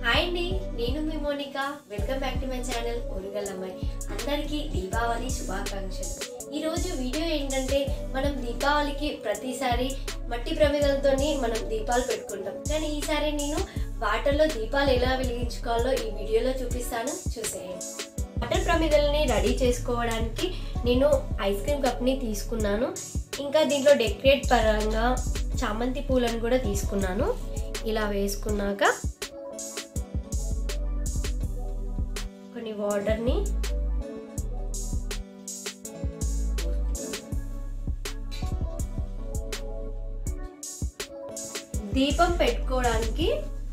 Hi అండి నేను మీ Monika welcome back to my channel ఒరుగల్లమ్మాయి అందరికీ దీపావళి శుభాకాంక్షలు ఈరోజు వీడియో ఏంటంటే మనం దీపావళికి ప్రతిసారి మట్టి ప్రమిదలతోని మనం దీపాలు పెట్టుకుంటాం కానీ ఈసారి నేను వాటర్లో దీపాలు ఎలా వెలిగించుకోవాలో ఈ వీడియోలో చూపిస్తాను చూసేయండి వాటర్ ప్రమిదల్ని రెడీ చేసుకోవడానికి నేను ఐస్ క్రీమ్ కప్ని తీసుకున్నాను ఇంకా దీంట్లో డెకరేట్ పరంగా చామంతి పూలను కూడా తీసుకున్నాను ఇలా వేసుకున్నాక కొన్ని వాటర్ని దీపం పెట్టుకోవడానికి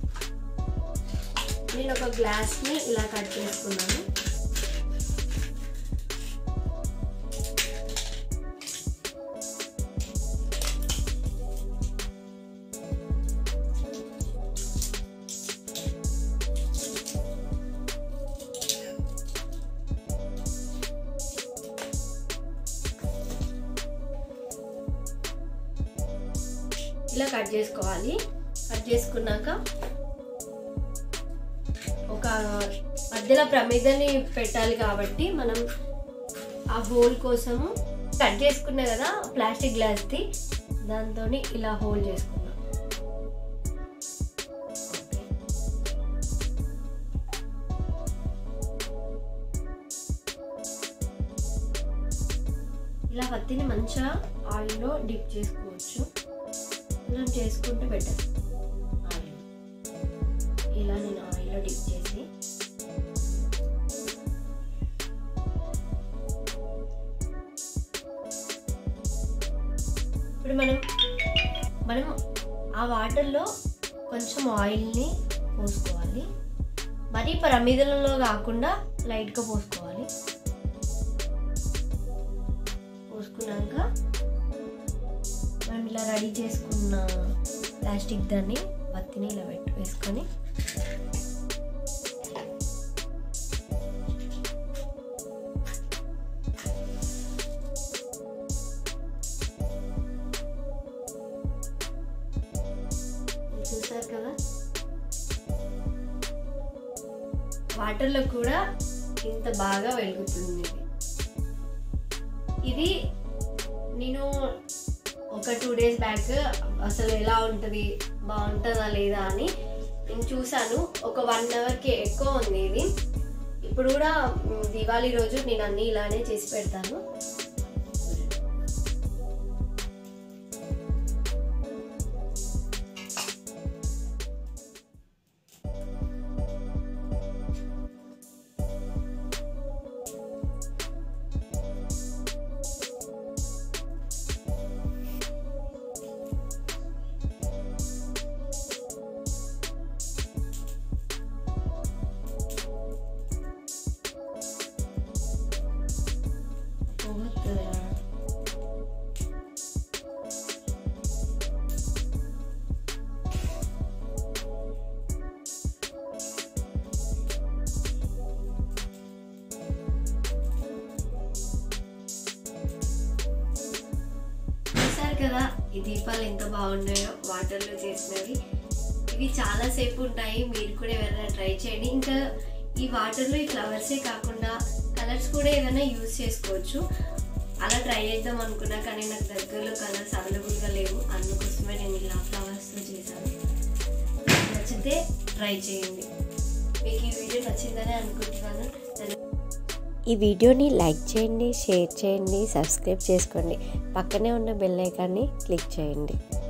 నేను ఒక గ్లాస్ని ఇలా కట్ చేసుకున్నాను ఇలా కట్ చేసుకోవాలి కట్ చేసుకున్నాక ఒక మధ్యలో ప్రమిదని పెట్టాలి కాబట్టి మనం ఆ హోల్ కోసము కట్ చేసుకున్నా కదా ప్లాస్టిక్ గ్లాస్ది దాంతో ఇలా హోల్ చేసుకున్నాం ఇలా పత్తిని మంచిగా ఆయిల్లో డిప్ చేసుకోవచ్చు ఇలా చేసుకుంటూ పెట్టాను ఆయిల్ ఇలా నేను ఆయిల్లో డిప్ చేసి ఇప్పుడు మనం మనం ఆ వాటర్లో కొంచెం ఆయిల్ని పోసుకోవాలి మరీ ప్రమిదలలో కాకుండా లైట్గా పోసుకోవాలి పోసుకున్నాక మనం ఇలా రెడీ చేసుకున్న ప్లాస్టిక్ దాన్ని బత్తిని ఇలా పెట్టి వేసుకొని చూసారు కదా వాటర్లో కూడా ఇంత బాగా వెలుగుతుంది ఇది ఇది నేను ఒక టూ డేస్ బ్యాక్ అసలు ఎలా ఉంటుంది బాగుంటుందా లేదా అని నేను చూశాను ఒక వన్ అవర్కి ఎక్కువ ఉంది ఇది ఇప్పుడు కూడా మ్, దివాళీ రోజు నేను అన్నీ ఇలానే చేసి పెడతాను పోగొట్టురా. చూసారు కదా ఈ దీపాలు ఎంత బాగున్నాయో వాటర్లో చేసినవి ఇవి చాలా సేపు ఉంటాయి మీరు కూడా ఎవరైనా ట్రై చేయండి ఇంకా ఈ వాటర్లో ఈ ఫ్లవర్సే కాకుండా కలర్స్ కూడా ఏదైనా యూజ్ చేసుకోవచ్చు అలా ట్రై చేద్దాం అనుకున్నా కానీ నాకు దగ్గరలో కలర్స్ అవైలబుల్గా లేవు అందుకోసమే నేను ఇలా ఫ్లవర్స్తో చేశాను నచ్చితే ట్రై చేయండి మీకు ఈ వీడియో నచ్చిందని అనుకుంటున్నాను ధన్య- ఈ వీడియోని లైక్ చేయండి షేర్ చేయండి సబ్స్క్రైబ్ చేసుకోండి పక్కనే ఉన్న బెల్ ఐకాన్ని క్లిక్ చేయండి